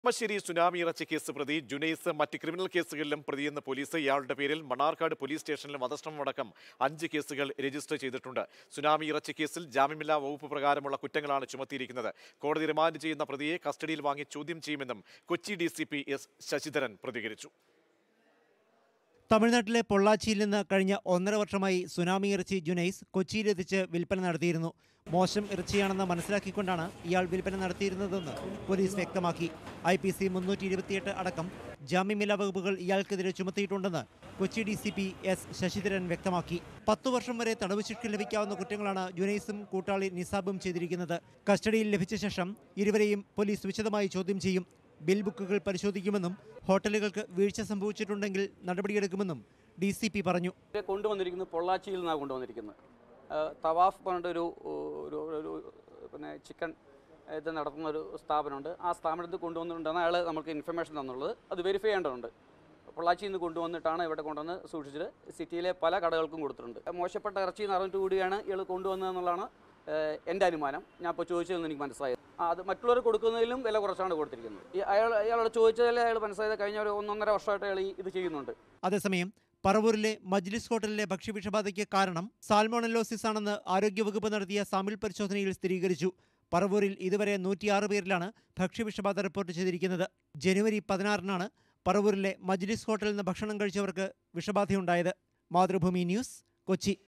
Kalamassery tsunami ഇറച്ചി case പ്രതി ജുനൈസ് മറ്റ് ക്രിമിനൽ കേസുകളിലും പ്രതിയെന്ന പോലീസ് ഇയാളുടെ പേരിൽ മണ്ണാർക്കാട് പോലീസ് സ്റ്റേഷനിൽ വധശ്രമമടക്കം അഞ്ച് കേസുകൾ രജിസ്റ്റർ ചെയ്തിട്ടുണ്ട് സുനാമി ഇറച്ചി കേസിൽ ജാമ്യമില്ലാ വകുപ്പ് പ്രകാരമുള്ള കുറ്റങ്ങളാണ് ചുമത്തിയിരിക്കുന്നത് കോടതി റിമാൻഡ് ചെയ്യുന്ന പ്രതിയെ കസ്റ്റഡിയിൽ വാങ്ങി ചോദ്യം ചെയ്യുമെന്നും Kochi D C P S Sasidharan പ്രതികരിച്ചു തമിഴ്നാട്ടിലെ പൊള്ളാച്ചിയിൽ നിന്ന് കഴിഞ്ഞ ഒന്നര വർഷമായി സുനാമി ഇറച്ചി ജുനൈസ് കൊച്ചിയിലെത്തിച്ച് വിൽപ്പന നടത്തിയിരുന്നു മോശം ഇറച്ചിയാണെന്ന് മനസ്സിലാക്കിക്കൊണ്ടാണ് ഇയാൾ വിൽപ്പന നടത്തിയിരുന്നതെന്ന് പോലീസ് വ്യക്തമാക്കി ഐ പി സി മുന്നൂറ്റി ഇരുപത്തിയെട്ട് അടക്കം ജാമ്യമില്ലാ വകുപ്പുകൾ ഇയാൾക്കെതിരെ ചുമത്തിയിട്ടുണ്ടെന്ന് Kochi D C P S Sasidharan വ്യക്തമാക്കി പത്തു വർഷം വരെ തടവ് ശിക്ഷ ലഭിക്കാവുന്ന കുറ്റങ്ങളാണ് ജുനൈസും കൂട്ടാളി നിസാബും ചെയ്തിരിക്കുന്നത് കസ്റ്റഡിയിൽ ലഭിച്ച ശേഷം ഇരുവരെയും പോലീസ് വിശദമായി ചോദ്യം ചെയ്യും ബിൽ ബുക്കുകൾ പരിശോധിക്കുമെന്നും ഹോട്ടലുകൾക്ക് വീഴ്ച സംഭവിച്ചിട്ടുണ്ടെങ്കിൽ നടപടിയെടുക്കുമെന്നും ഡി സി പി പറഞ്ഞു ഇവരെ കൊണ്ടുവന്നിരിക്കുന്നത് പൊള്ളാച്ചിയിൽ നിന്നാണ് കൊണ്ടുവന്നിരിക്കുന്നത് ആ, തവാഫ് പറഞ്ഞിട്ടൊരു ഒരു ഒരു പിന്നെ ചിക്കൻ ഇത് നടത്തുന്ന ഒരു സ്ഥാപനമുണ്ട് ആ സ്ഥാപനത്തിൽ കൊണ്ടുവന്നിട്ടുണ്ടെന്ന് അയാൾ നമുക്ക് ഇൻഫർമേഷൻ തന്നുള്ളത് അത് വെരിഫൈ ചെയ്യേണ്ടതുണ്ട് പൊള്ളാച്ചിയിൽ നിന്ന് കൊണ്ടുവന്നിട്ടാണ് ഇവിടെ കൊണ്ടുവന്ന് സൂക്ഷിച്ചത് സിറ്റിയിലെ പല കടകൾക്കും കൊടുത്തിട്ടുണ്ട് മോശപ്പെട്ട ഇറച്ചി എന്ന് അറിഞ്ഞിട്ട് കൂടിയാണ് ഇയാൾ കൊണ്ടുവന്നതെന്നുള്ളതാണ് ഏഹ്, എൻ്റെ അനുമാനം ഞാൻ ഇപ്പോൾ ചോദിച്ചതെന്ന് എനിക്ക് മനസ്സിലായത് ആ, അത് മറ്റുള്ളവർ കൊടുക്കുന്നതിലും വില കുറച്ചാണ് കൊടുത്തിരിക്കുന്നത് ഈ അയാൾ അയാളോട് ചോദിച്ചതിൽ അയാൾ മനസ്സിലായത് കഴിഞ്ഞ ഒരു ഒന്നൊന്നര വർഷമായിട്ട് അയാൾ ഈ ഇത് ചെയ്യുന്നുണ്ട് അതേസമയം പറവൂരിലെ മജ്ലിസ് ഹോട്ടലിലെ ഭക്ഷ്യവിഷബാധയ്ക്ക് കാരണം സാൽമോണലോസിസ് ആണെന്ന് ആരോഗ്യവകുപ്പ് നടത്തിയ സാമ്പിൾ പരിശോധനയിൽ സ്ഥിരീകരിച്ചു പറവൂരിൽ ഇതുവരെ നൂറ്റിയാറ് പേരിലാണ് ഭക്ഷ്യവിഷബാധ റിപ്പോർട്ട് ചെയ്തിരിക്കുന്നത് ജനുവരി പതിനാറിനാണ് പറവൂരിലെ മജ്ലിസ് ഹോട്ടലിൽ നിന്ന് ഭക്ഷണം കഴിച്ചവർക്ക് വിഷബാധയുണ്ടായത് മാതൃഭൂമി ന്യൂസ് കൊച്ചി